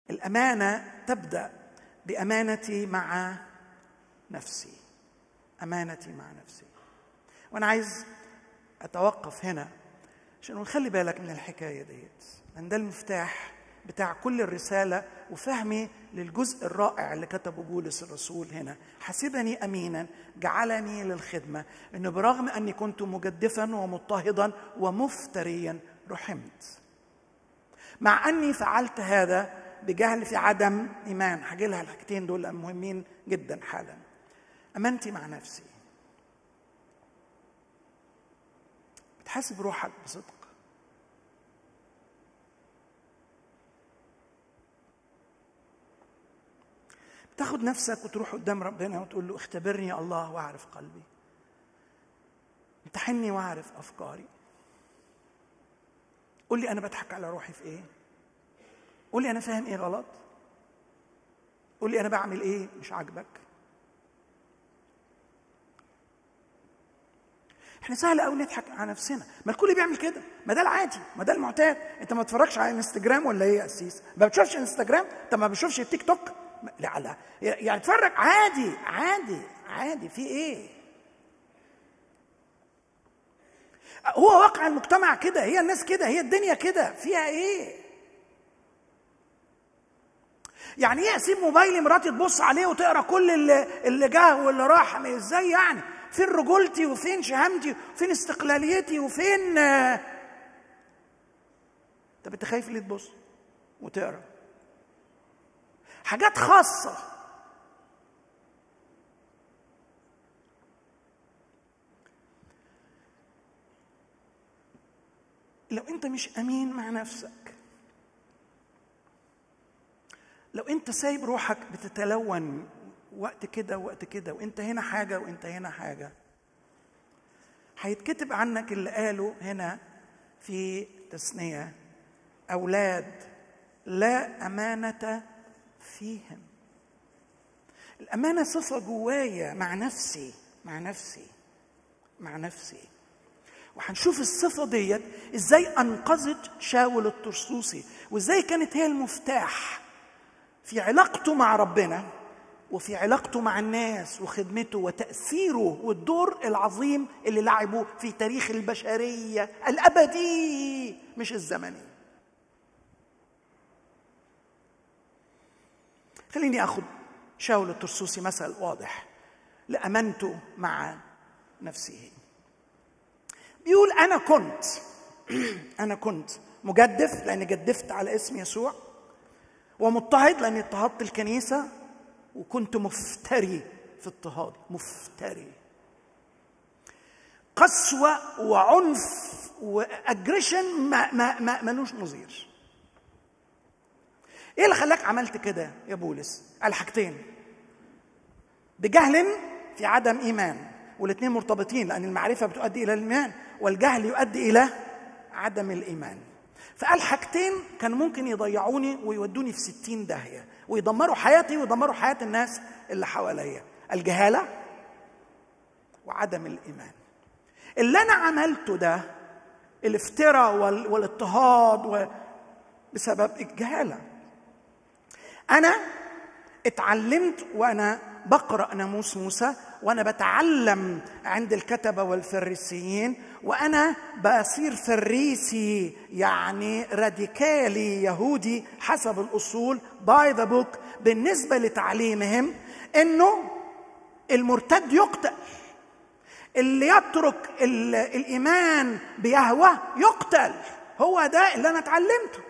الامانه تبدا بامانتي مع نفسي امانتي مع نفسي وانا عايز اتوقف هنا عشان نخلي بالك من الحكايه ديت لان ده المفتاح بتاع كل الرساله وفهمي للجزء الرائع اللي كتبه بولس الرسول هنا حسبني امينا جعلني للخدمه انه برغم اني كنت مجدفا ومضطهدا ومفتريا رحمت مع اني فعلت هذا بجهل في عدم ايمان هاجي لها الحاجتين دول مهمين جدا حالا امانتي مع نفسي بتحاسب روحك بصدق تاخد نفسك وتروح قدام ربنا وتقول له اختبرني يا الله واعرف قلبي امتحني واعرف افكاري قول لي انا بضحك على روحي في ايه قول لي انا فاهم ايه غلط قول لي انا بعمل ايه مش عاجبك احنا سهل قوي نضحك على نفسنا ما الكل بيعمل كده ما ده العادي ما ده المعتاد انت ما تتفرجش على انستجرام ولا ايه يا اسيس ما بتشوفش انستجرام انت ما بتشوفش التيك توك لا لا يعني اتفرج عادي عادي عادي في ايه هو واقع المجتمع كده هي الناس كده هي الدنيا كده فيها ايه يعني ايه اسيب موبايلي مراتي تبص عليه وتقرا كل اللي, اللي جه واللي راح ازاي يعني فين رجولتي وفين شهامتي وفين استقلاليتي وفين طب انت خايف ليه تبص وتقرا حاجات خاصه لو انت مش امين مع نفسك لو انت سايب روحك بتتلون وقت كده وقت كده وانت هنا حاجه وانت هنا حاجه هيتكتب عنك اللي قاله هنا في تثنيه اولاد لا امانه فيهم الامانه صفه جوايا مع نفسي مع نفسي مع نفسي وهنشوف الصفة ديت ازاي انقذت شاول الطرسوسي وازاي كانت هي المفتاح في علاقته مع ربنا وفي علاقته مع الناس وخدمته وتأثيره والدور العظيم اللي لعبه في تاريخ البشرية الأبدي مش الزمني خليني أخذ شاول الترسوسي مثل واضح لأمانته مع نفسه بيقول أنا كنت أنا كنت مجدف لأني جدفت على اسم يسوع ومضطهد لأني اضطهدت الكنيسة وكنت مفتري في اضطهاد مفتري قسوة وعنف واجريشن ما ما ما ملوش نظير ايه اللي خلاك عملت كده يا بولس قال حاجتين بجهل في عدم ايمان والاثنين مرتبطين لان المعرفه بتؤدي الى الايمان والجهل يؤدي الى عدم الايمان فقال حاجتين كان ممكن يضيعوني ويودوني في ستين داهية ويدمروا حياتي ويدمروا حياة الناس اللي حواليا الجهالة وعدم الإيمان اللي أنا عملته ده الافتراء والاضطهاد بسبب الجهالة أنا اتعلمت وأنا بقرأ ناموس موسى وانا بتعلم عند الكتبه والفريسيين وانا بصير فريسي يعني راديكالي يهودي حسب الاصول باي ذا بوك بالنسبه لتعليمهم انه المرتد يقتل اللي يترك الايمان بيهوى يقتل هو ده اللي انا اتعلمته